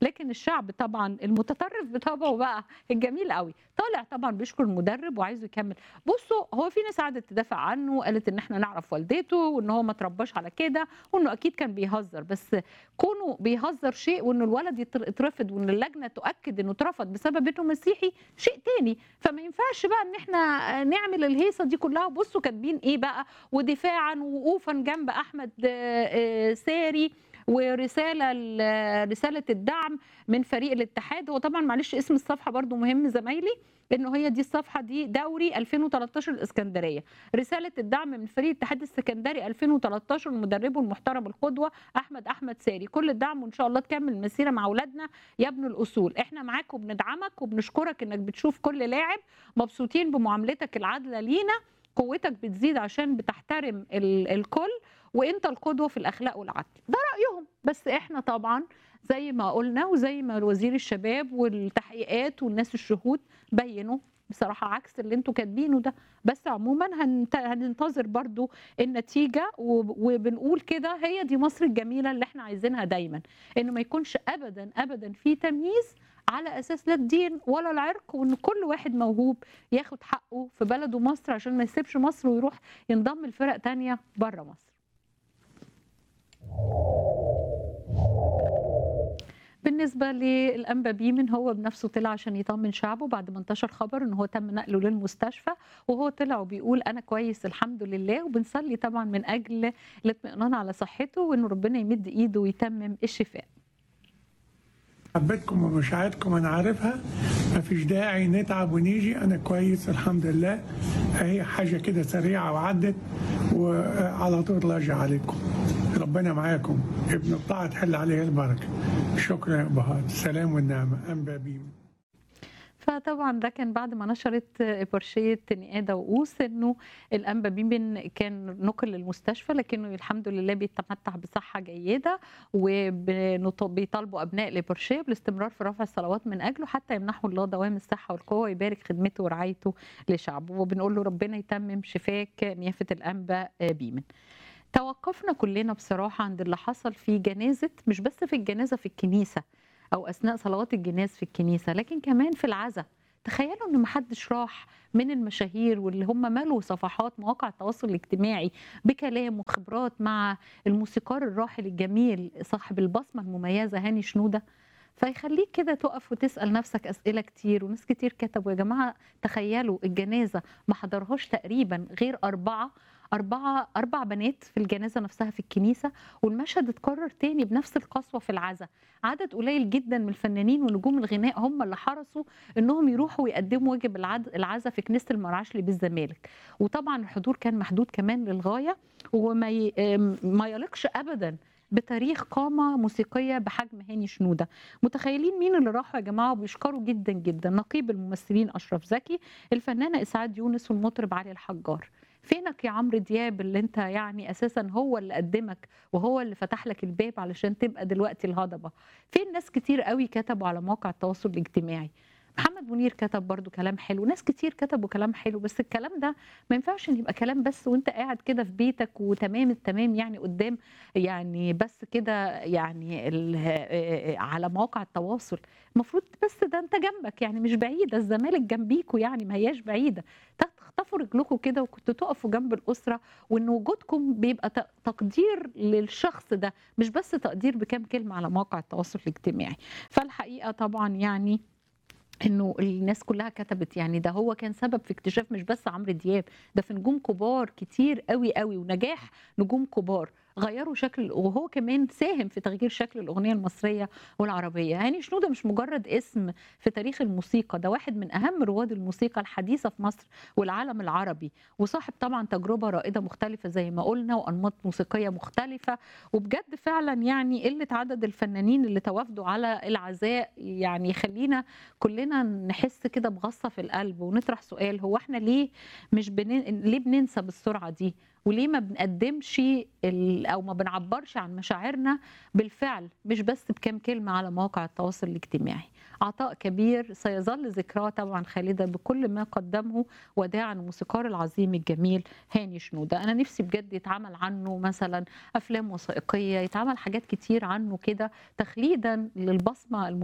لكن الشعب طبعا المتطرف بطبعه بقى الجميل قوي طالع طبعا بيشكر المدرب وعايزه يكمل بصوا هو في ناس قعدت تدافع عنه وقالت ان احنا نعرف والدته وان هو ما ترباش على كده وانه اكيد كان بيهزر بس كونه بيهزر شيء وان الولد يتر- يترفض وان اللجنه تؤكد انه اترفض بسبب انه مسيحي شيء تاني فما ينفعش بقى ان احنا نعمل الهيصه دي كلها بصوا كاتبين ايه بقى ودفاعا ووقوفا جنب احمد آه، آه، ساري ورساله ل- رساله الدعم من فريق الاتحاد هو طبعا معلش اسم الصفحه برضو مهم زمايلي انه هي دي الصفحه دي دوري 2013 الاسكندريه رساله الدعم من فريق الاتحاد السكندري 2013 مدربه المحترم القدوه احمد احمد ساري كل الدعم وان شاء الله تكمل المسيره مع اولادنا يا ابن الاصول احنا معاك وبندعمك وبنشكرك انك بتشوف كل لاعب مبسوطين بمعاملتك العادله لينا قوتك بتزيد عشان بتحترم ال- الكل وانت القدوه في الاخلاق والعدل ده رايهم بس احنا طبعا زي ما قلنا وزي ما وزير الشباب والتحقيقات والناس الشهود بينوا بصراحة عكس اللي انتوا كاتبينه ده بس عموما هنت- هننتظر برضو النتيجة وب- وبنقول كده هي دي مصر الجميلة اللي احنا عايزينها دايما انه ما يكونش ابدا ابدا في تمييز على اساس لا الدين ولا العرق وان كل واحد موهوب ياخد حقه في بلده مصر عشان ما يسيبش مصر ويروح ينضم لفرق تانية بره مصر بالنسبة للأنبا بيمن هو بنفسه طلع عشان يطمن شعبه بعد ما انتشر خبر ان هو تم نقله للمستشفى وهو طلع وبيقول انا كويس الحمد لله وبنصلي طبعا من اجل الاطمئنان على صحته وان ربنا يمد ايده ويتمم الشفاء محبتكم ومشاعركم انا عارفها مفيش داعي نتعب ونيجي انا كويس الحمد لله هي حاجه كده سريعه وعدت وعلى طول راجع عليكم ربنا معاكم ابن الطاعه تحل عليه البركه شكرا يا ابهات السلام والنعمه انبا بيم فطبعا ده كان بعد ما نشرت برشية نقادة وقوس انه الانبا بيمن كان نقل للمستشفى لكنه الحمد لله بيتمتع بصحة جيدة وبيطالبوا ابناء الابرشيه بالاستمرار في رفع الصلوات من اجله حتى يمنحه الله دوام الصحة والقوة ويبارك خدمته ورعايته لشعبه وبنقول له ربنا يتمم شفاك نيافة الانبا بيمن توقفنا كلنا بصراحة عند اللي حصل في جنازة مش بس في الجنازة في الكنيسة او اثناء صلوات الجناز في الكنيسه لكن كمان في العزاء تخيلوا ان محدش راح من المشاهير واللي هم مالوا صفحات مواقع التواصل الاجتماعي بكلام وخبرات مع الموسيقار الراحل الجميل صاحب البصمه المميزه هاني شنوده فيخليك كده تقف وتسال نفسك اسئله كتير وناس كتير كتبوا يا جماعه تخيلوا الجنازه ما حضرهاش تقريبا غير اربعه أربعة أربع بنات في الجنازة نفسها في الكنيسة والمشهد اتكرر تاني بنفس القسوة في العزاء عدد قليل جدا من الفنانين ونجوم الغناء هم اللي حرصوا انهم يروحوا ويقدموا واجب العد- العزاء في كنيسة المرعشلي بالزمالك وطبعا الحضور كان محدود كمان للغاية وما ي... آم، ما يليقش أبدا بتاريخ قامة موسيقية بحجم هاني شنودة متخيلين مين اللي راحوا يا جماعة وبيشكروا جدا جدا نقيب الممثلين أشرف زكي الفنانة إسعاد يونس والمطرب علي الحجار فينك يا عمرو دياب اللي انت يعني اساسا هو اللي قدمك وهو اللي فتح لك الباب علشان تبقى دلوقتي الهضبه فين ناس كتير قوي كتبوا على مواقع التواصل الاجتماعي محمد منير كتب برضو كلام حلو ناس كتير كتبوا كلام حلو بس الكلام ده ما ينفعش ان يبقى كلام بس وانت قاعد كده في بيتك وتمام التمام يعني قدام يعني بس كده يعني ال- على مواقع التواصل المفروض بس ده انت جنبك يعني مش بعيده الزمالك جنبيكوا يعني ما هياش بعيده تخطفوا رجلكم كده وكنتوا تقفوا جنب الاسره وان وجودكم بيبقى ت- تقدير للشخص ده مش بس تقدير بكام كلمه على مواقع التواصل الاجتماعي فالحقيقه طبعا يعني انه الناس كلها كتبت يعني ده هو كان سبب في اكتشاف مش بس عمرو دياب ده في نجوم كبار كتير قوي قوي ونجاح نجوم كبار غيروا شكل وهو كمان ساهم في تغيير شكل الاغنيه المصريه والعربيه هاني شنوده مش مجرد اسم في تاريخ الموسيقى ده واحد من اهم رواد الموسيقى الحديثه في مصر والعالم العربي وصاحب طبعا تجربه رائده مختلفه زي ما قلنا وانماط موسيقيه مختلفه وبجد فعلا يعني قله عدد الفنانين اللي توافدوا على العزاء يعني يخلينا كلنا نحس كده بغصه في القلب ونطرح سؤال هو احنا ليه مش بن... ليه بننسى بالسرعه دي وليه ما بنقدمش ال... او ما بنعبرش عن مشاعرنا بالفعل مش بس بكام كلمه على مواقع التواصل الاجتماعي عطاء كبير سيظل ذكراه طبعا خالده بكل ما قدمه وداعا الموسيقار العظيم الجميل هاني شنوده انا نفسي بجد يتعمل عنه مثلا افلام وثائقيه يتعمل حاجات كتير عنه كده تخليدا للبصمه